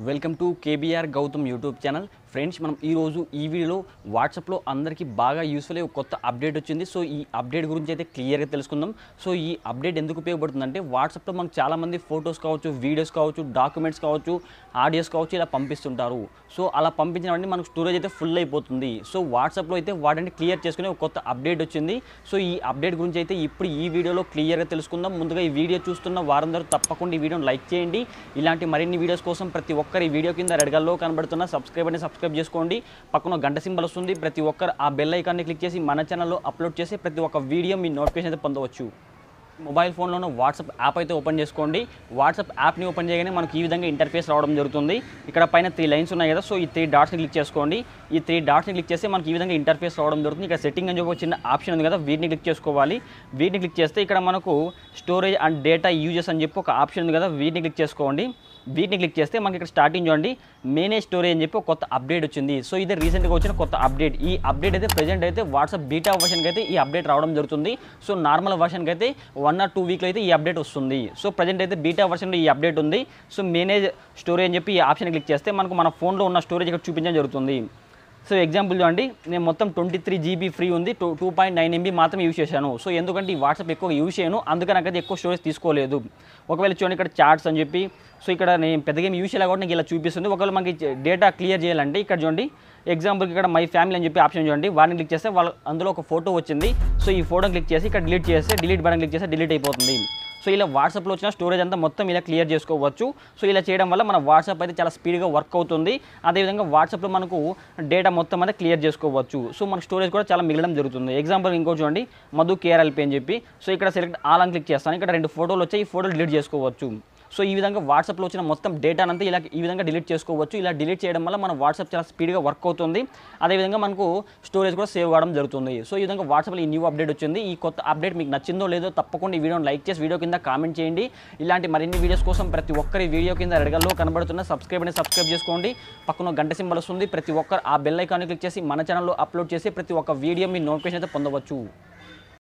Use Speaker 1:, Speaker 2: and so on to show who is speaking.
Speaker 1: welcome to KBR Gautham YouTube channel friends మనం ఈరోజు ఈ వీడియోలో వాట్సాప్లో అందరికీ బాగా యూస్ఫుల్ అయ్యే ఒక కొత్త అప్డేట్ వచ్చింది సో ఈ అప్డేట్ గురించి అయితే క్లియర్గా తెలుసుకుందాం సో ఈ అప్డేట్ ఎందుకు ఉపయోగపడుతుందంటే వాట్సాప్లో మనకు చాలామంది ఫొటోస్ కావచ్చు వీడియోస్ కావచ్చు డాక్యుమెంట్స్ కావచ్చు ఆడియోస్ కావచ్చు ఇలా పంపిస్తుంటారు సో అలా పంపించినవన్నీ మనకు స్టోరేజ్ అయితే ఫుల్ అయిపోతుంది సో వాట్సాప్లో అయితే వాటిని క్లియర్ చేసుకునే ఒక కొత్త అప్డేట్ వచ్చింది సో ఈ అప్డేట్ గురించి అయితే ఇప్పుడు ఈ వీడియోలో క్లియర్గా తెలుసుకుందాం ముందుగా ఈ వీడియో చూస్తున్న వారందరూ తప్పకుండా ఈ వీడియోని లైక్ చేయండి ఇలాంటి మరిన్ని వీడియోస్ కోసం ప్రతి ఒక్కరు ఈ వీడియో కింద రెడ్ కలర్లో కనబడుతున్న సబ్స్క్రైబ్ అని సబ్స్క్రైబ్ చేసుకోండి పక్కన గంట సింబల్ వస్తుంది ప్రతి ఒక్కరు ఆ బెల్ ఐకాన్ని క్లిక్ చేసి మన ఛానల్లో అప్లోడ్ చేసి ప్రతి ఒక్క వీడియో మీ నోటిఫికేషన్ అయితే పొందవచ్చు మొబైల్ ఫోన్లోనూ వాట్సాప్ యాప్ అయితే ఓపెన్ చేసుకోండి వాట్సాప్ యాప్ని ఓపెన్ చేయగానే మనకి ఈ విధంగా ఇంటర్ఫేస్ రావడం జరుగుతుంది ఇక్కడ పైన త్రీ లైన్స్ ఉన్నాయి కదా సో ఈ త్రీ డాట్స్ని క్లిక్ చేసుకోండి ఈ త్రీ డాట్స్ని క్లిక్ చేస్తే మనకి ఈ విధంగా ఇంటర్ఫేస్ రావడం జరుగుతుంది ఇక్కడ సెట్టింగ్ అని చెప్పి ఒక చిన్న ఆప్షన్ ఉంది కదా వీటిని క్లిక్ చేసుకోవాలి వీటిని క్లిక్ చేస్తే ఇక్కడ మనకు స్టోరేజ్ అండ్ డేటా యూజెస్ అని చెప్పి ఒక ఆప్షన్ ఉంది కదా వీటిని క్లిక్ చేసుకోండి వీటిని క్లిక్ చేస్తే మనకి ఇక్కడ స్టార్టింగ్ చూడండి మేనేజ్ స్టోరేజ్ అని చెప్పి ఒక కొత్త అప్డేట్ వచ్చింది సో ఇది రీసెంట్గా వచ్చిన కొత్త అప్డేట్ ఈ అప్డేట్ అయితే ప్రెజెంట్ అయితే వాట్సాప్ బీటా వర్షన్కి అయితే ఈ అప్డేట్ రావడం జరుగుతుంది సో నార్మల్ వర్షన్కి అయితే వన్ ఆర్ టూ వీక్లో అయితే ఈ అప్డేట్ వస్తుంది సో ప్రజెంట్ అయితే బీటా వర్షన్లో ఈ అప్డేట్ ఉంది సో మేనేజ్ స్టోరేజ్ అని చెప్పి ఈ ఆప్షన్ క్లిక్ చేస్తే మనకు మన ఫోన్లో ఉన్న స్టోరేజ్ ఇక్కడ చూపించడం జరుగుతుంది సో ఎగ్జాంపుల్ చూడండి నేను మొత్తం ట్వంటీ త్రీ జీబీ ఫ్రీ ఉంది two two point nine MB మాత్రం యూజ్ చేశాను సో ఎందుకంటే ఈ వాట్సాప్ ఎక్కువ యూజ్ చేయను అందుకని నాకైతే ఎక్కువ స్టోరేజ్ తీసుకోలేదు ఒకవేళ చూడండి ఇక్కడ చార్ట్స్ అని చెప్పి సో ఇక్కడ నేను పెద్దగా ఏం యూజ్ చేయాలి కాబట్టి నాకు ఇలా చూపిస్తుంది ఒకవేళ మనకి డేటా క్లియర్ చేయాలంటే ఇక్కడ చూడండి ఎగ్జాంపుల్కి ఇక్కడ మై ఫ్యామిలీ అని చెప్పి ఆప్షన్ చూడండి వాటిని క్లిక్ చేస్తే వాళ్ళ అందులో ఒక ఫోటో వచ్చింది సో ఈ ఫోటో క్లిక్ చేసి ఇక్కడ డిలీట్ చేస్తే డిలీట్ బటన్ క్లిక్ చేస్తే డిలీట్ అయిపోతుంది సో ఇలా వాట్సాప్లో వచ్చిన స్టోరేజ్ అంతా మొత్తం ఇలా క్లియర్ చేసుకోవచ్చు సో ఇలా చేయడం వల్ల మన వాట్సాప్ అయితే చాలా స్పీడ్గా వర్క్ అవుతుంది అదేవిధంగా వాట్సాప్లో మనకు డేటా మొత్తం అయితే క్లియర్ చేసుకోవచ్చు సో మన స్టోరేజ్ కూడా చాలా మిగలడం జరుగుతుంది ఎగ్జాంపుల్ ఇంకో చూడండి మధు కేఆర్ఎల్పి అని చెప్పి సో ఇక్కడ సెలెక్ట్ ఆల్ అని క్లిక్ చేస్తాను ఇక్కడ రెండు ఫోటోలు వచ్చాయి ఈ ఫోటోలు డిలీట్ చేసుకోవచ్చు సో ఈ విధంగా వాట్సాప్లో వచ్చిన మొత్తం డేటానంతా ఇలా ఈ విధంగా డిలీట్ చేసుకోవచ్చు ఇలా డిలీట్ చేయడం వల్ల మన వాట్సాప్ చాలా స్పీడ్గా వర్క్ అవుతుంది అదేవిధంగా మనకు స్టోరేజ్ కూడా సేవ్ కావడం జరుగుతుంది సో ఈ విధంగా వాట్సాప్లో ఈ న్యూ అప్డేట్ వచ్చింది ఈ కొత్త అప్డేట్ మీకు నచ్చిందో లేదో తప్పకుండా ఈ వీడియోని లైక్ చేసి వీడియో కింద కామెంట్ చేయండి ఇలాంటి మరిన్ని వీడియోస్ కోసం ప్రతి ఒక్కరి వీడియో కింద రెడగల్లో కనబడుతున్న సబ్స్క్రైబ్ అని సబ్స్క్రైబ్ చేసుకోండి పక్కన గంట సింబల్ వస్తుంది ప్రతి ఒక్కరు ఆ బెల్ ఐకాన్ని క్లిక్ చేసి మన ఛానల్లో అప్లోడ్ చేసి ప్రతి ఒక్క వీడియో మీ నోటిఫికేషన్ అయితే పొందవచ్చు